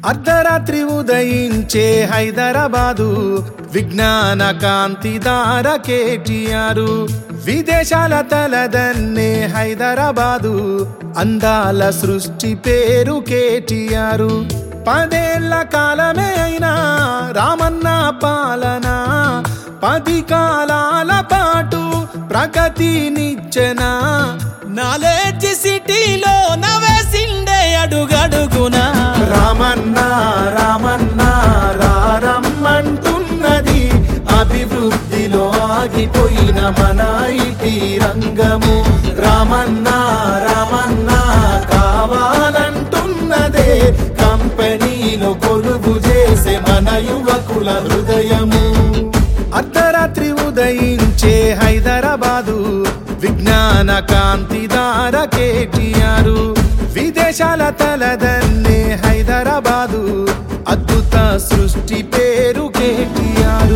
అర్ధరాత్రి ఉదయించే హైదరాబాదు విజ్ఞాన కాంతి దార కేటీఆర్ విదేశాల తలదన్నే హైదరాబాదు అందాల సృష్టి పేరు కేటీఆర్ పదేళ్ల కాలమే అయినా రామన్న పాలన పది కాలాల పాటు ప్రగతినిచ్చెనా నాలెడ్జ్ సిటీలో నవేసిండే అడుగడుగునా రామన్న రామన్న రారమ్మంటున్నది అభివృద్ధిలో ఆగిపోయిన మన ఐటీ రంగము రామన్న రామన్న కావాలంటున్నదే కంపెనీలో కొలువు చేసే మన యువకుల హృదయము అర్ధరాత్రి ఉదయించే హైదరాబాదు విజ్ఞాన కాంతి దార కేటీఆర్ విదేశాల తలదన్నే హైదరాబాదు అద్భుత సృష్టి పేరు కేటీఆర్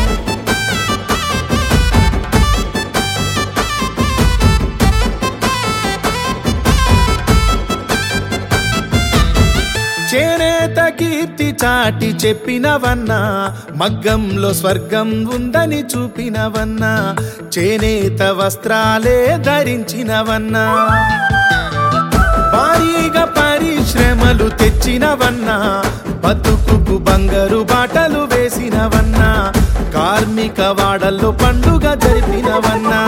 చేనేత కీర్తి చాటి చెప్పినవన్నా మగ్గంలో స్వర్గం ఉందని చూపినవన్నా చేనేత వస్త్రాలే ధరించినవన్నా భారీగా పరిశ్రమలు తెచ్చినవన్నా బతుకుకు బంగారు బాటలు వేసినవన్నా కార్మిక వాడల్లో పండుగ జరిపినవన్నా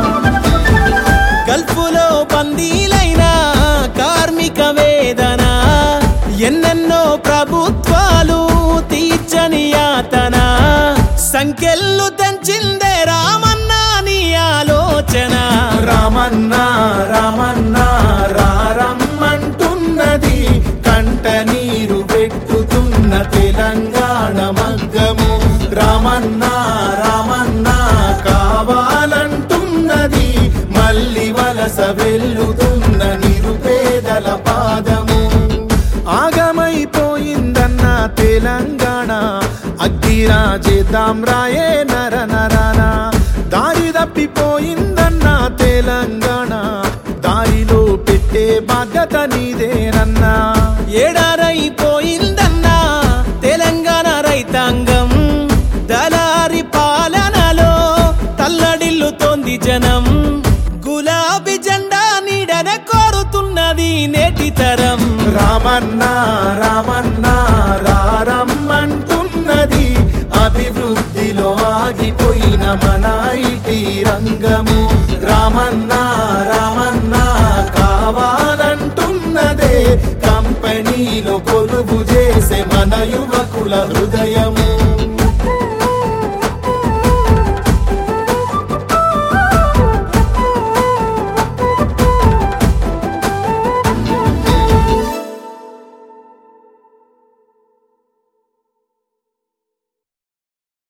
గల్ఫులో బందీలైన కార్మిక వేదన ఎన్నెన్నో ప్రభుత్వాలు తీర్చని యాతన సంఖ్యలు తెంచిందే రామన్న నీ ఆలోచన రామన్న రామన్న రారమ్మంటున్నది కంట నీరు పెట్టుతున్న తెలంగాణ మగ్గము రామన్న రామన్న కావాలంటున్నది మళ్ళీ వలస వెల్లుతున్న నిరుపేదల పాదము ఆగమైపోయిందన్న తెలంగాణ అగ్గిరాజేద్దాం రాయే నర నరానా దారి తప్పిపోయిందన్న తెలంగాణ దారిలో పెట్టే బాధ్యత నీదేనన్నా ఏడారైపోయిందన్నా తెలంగాణ రైతాంగం దళారి పాలనలో తల్లడిల్లుతోంది జనం గులాబీ జెండా నీడన కోరుతున్నది నేటి తరం రామన్న రామన్న రారమ్మంటున్నది అభివృద్ధిలో ఆగిపోయిన మన ఐటీ రంగము రామన్న రామన్న కావాలంటున్నదే కంపెనీలో కొలువు చేసే మన యువకుల హృదయం